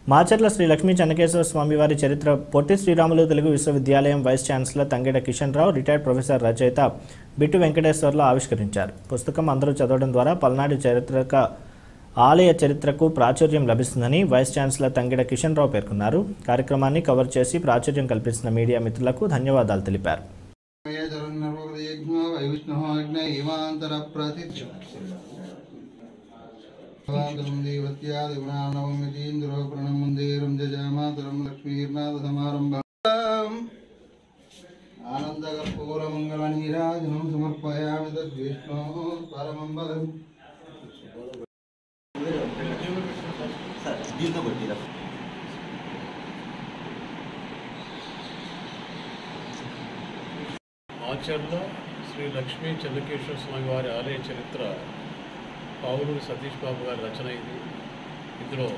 మాచర్ల శ్రీ లక్ష్మీ చెన్నకేశ్వర స్వామివారి చరిత్ర పొట్టి శ్రీరాములు తెలుగు విశ్వవిద్యాలయం vice chancellor Thangeda Kishan Rao retired professor రచయిత బిట్టు వెంకటేశ్వర్లు ఆవిష్కరించారు పుస్తకం అందరూ చదవడం ద్వారా పల్నాడు చరిత్రక ఆలయ చరిత్రకు ప్రాచుర్యం లభిస్తుందని వైస్ ఛాన్సలర్ తంగెడ కిషన్ రావు పేర్కొన్నారు కార్యక్రమాన్ని కవర్ చేసి ప్రాచుర్యం కల్పించిన మీడియా మిత్రులకు ధన్యవాదాలు తెలిపారు ఆనందకర్పూరమంగళనీరాజనం సమర్పయామి తద్విష్ణో పరమం బలం ఆచర్లో శ్రీ లక్ష్మీ చంద్రకేశ్వర స్వామి వారి ఆలయ చరిత్ర పావులూరి సతీష్ బాబు గారి రచన ఇది ఇందులో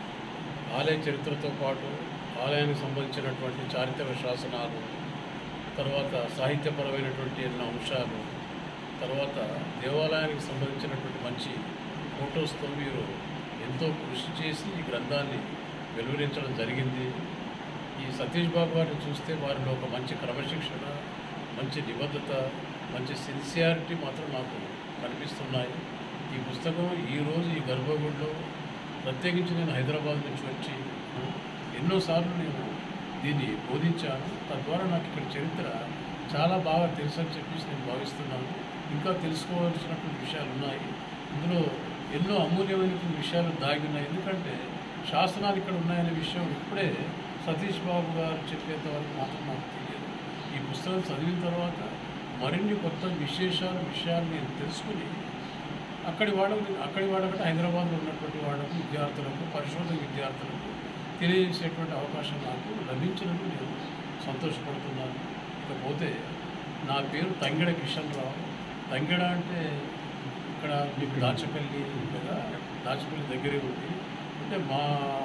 ఆలయ చరిత్రతో పాటు ఆలయానికి సంబంధించినటువంటి చారిత్రక శాసనాలు తర్వాత సాహిత్యపరమైనటువంటి ఎన్నో అంశాలు తర్వాత దేవాలయానికి సంబంధించినటువంటి మంచి ఫొటోస్తో మీరు ఎంతో కృషి చేసి ఈ గ్రంథాన్ని వెలువరించడం జరిగింది ఈ సతీష్ బాబు గారిని చూస్తే వారిలో ఒక మంచి క్రమశిక్షణ మంచి నిబద్ధత మంచి సిన్సియారిటీ మాత్రం నాకు కనిపిస్తున్నాయి ఈ పుస్తకం ఈరోజు ఈ గర్భగుడిలో ప్రత్యేకించి నేను హైదరాబాద్ నుంచి వచ్చి ఎన్నోసార్లు నేను దీన్ని బోధించాను తద్వారా నాకు ఇక్కడ చరిత్ర చాలా బాగా తెలుసు అని చెప్పేసి నేను భావిస్తున్నాను ఇంకా తెలుసుకోవాల్సినటువంటి విషయాలు ఉన్నాయి ఇందులో ఎన్నో అమూల్యమైనటువంటి విషయాలు దాగి ఉన్నాయి ఎందుకంటే శాసనాలు ఇక్కడ ఉన్నాయనే విషయం ఇప్పుడే సతీష్ బాబు గారు చెప్పేంత వరకు మాత్రం నాకు తెలియదు ఈ పుస్తకం చదివిన తర్వాత మరిన్ని కొత్త విశేషాలు విషయాలు నేను తెలుసుకుని అక్కడి వాళ్ళకు అక్కడి వాళ్ళకంటే హైదరాబాద్లో ఉన్నటువంటి వాళ్ళకు విద్యార్థులకు పరిశోధన విద్యార్థులకు తెలియజేసేటువంటి అవకాశం నాకు లభించినందుకు నేను సంతోషపడుతున్నాను ఇకపోతే నా పేరు తంగెడ కిషన్ రావు తంగెడ అంటే ఇక్కడ మీకు దాచపల్లి కదా దాచపల్లి దగ్గరే ఉంది అంటే మా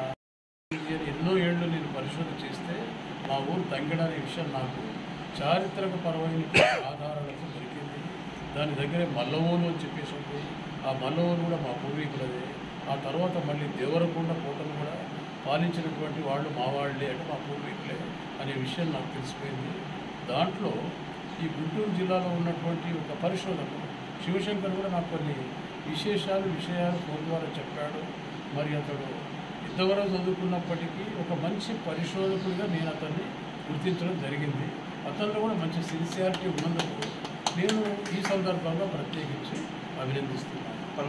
నేను ఎన్నో ఏళ్ళు నేను పరిశోధన చేస్తే మా ఊరు తంగెడ అనే విషయం నాకు చారిత్రక పరమైన ఆధారాలతో దొరికింది దాని దగ్గరే మల్లవోలు అని చెప్పేసి ఉంది ఆ మల్లవోలు కూడా మా పూర్వీకులదే ఆ తర్వాత మళ్ళీ దేవరకొండ కోటను కూడా పాలించినటువంటి వాళ్ళు మా వాళ్ళే అంటే మా పూర్వీకులే అనే విషయం నాకు తెలిసిపోయింది దాంట్లో ఈ గుంటూరు జిల్లాలో ఉన్నటువంటి ఒక పరిశోధకుడు శివశంకర్ కూడా నాకు కొన్ని విశేషాలు విషయాలు ఫోన్ ద్వారా చెప్పాడు మరి అతడు ఇంతవరకు చదువుకున్నప్పటికీ ఒక మంచి పరిశోధకుడిగా నేను అతన్ని గుర్తించడం జరిగింది అతనిలో కూడా మంచి సిన్సియారిటీ ఉన్నందుకు నేను ఈ సందర్భంగా ప్రత్యేకించి అభినందిస్తున్నాను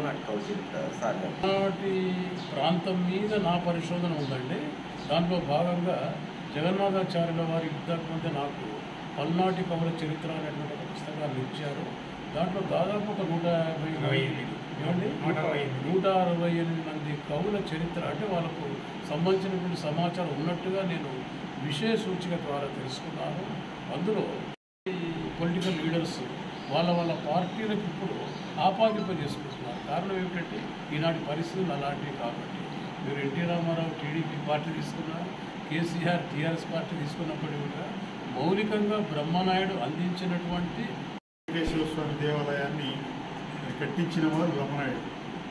పల్నాటి ప్రాంతం మీద నా పరిశోధన ఉందండి దాంట్లో భాగంగా జగన్నాథాచార్యుల వారి ఇంతకుముందే నాకు పల్నాటి కవుల చరిత్ర అనేటువంటి ఒక పుస్తకాన్ని ఇచ్చారు దాంట్లో దాదాపు ఒక నూట యాభై ఏమండి నూట అరవై ఎనిమిది మంది కవుల చరిత్ర అంటే వాళ్ళకు సంబంధించినటువంటి సమాచారం ఉన్నట్టుగా నేను విషయ సూచిక ద్వారా తెలుసుకున్నాను అందులో ఈ పొలిటికల్ లీడర్స్ వాళ్ళ వాళ్ళ పార్టీలకు ఇప్పుడు ఆపాదింప చేసుకుంటున్నారు కారణం ఏమిటంటే ఈనాటి పరిస్థితులు అలాంటివి కాబట్టి మీరు ఎన్టీ రామారావు టీడీపీ పార్టీ తీసుకున్నారు కేసీఆర్ టీఆర్ఎస్ పార్టీ తీసుకున్నప్పటికీ కూడా మౌలికంగా బ్రహ్మనాయుడు అందించినటువంటి వెంకటేశ్వర స్వామి దేవాలయాన్ని కట్టించిన వారు బ్రహ్మనాయుడు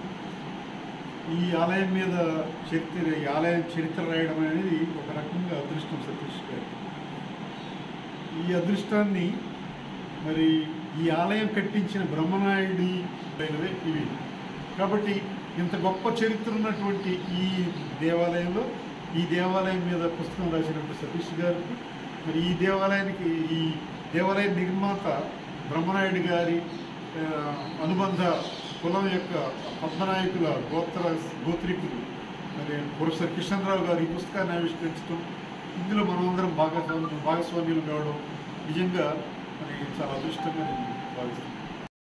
ఈ ఆలయం మీద చరిత్ర ఈ ఆలయం చరిత్ర రాయడం అనేది ఒక రకంగా అదృష్టం సతీష్ గారు ఈ అదృష్టాన్ని మరి ఈ ఆలయం కట్టించిన బ్రహ్మనాయుడి అయినవే ఇవి కాబట్టి ఇంత గొప్ప చరిత్ర ఉన్నటువంటి ఈ దేవాలయంలో ఈ దేవాలయం మీద పుస్తకం రాసినటువంటి సతీష్ గారికి మరి ఈ దేవాలయానికి ఈ దేవాలయ నిర్మాత బ్రహ్మనాయుడు గారి ఆ, అనుబంధ కులం యొక్క పద్మనాయకుల గోత్ర గోత్రికులు మరి ప్రొఫెసర్ కిషన్రావు గారు ఈ పుస్తకాన్ని ఆవిష్కరించడం ఇందులో మనమందరం భాగస్వామ్యం భాగస్వామ్యులు కావడం నిజంగా మరి చాలా అదృష్టంగా నేను భావిస్తున్నాను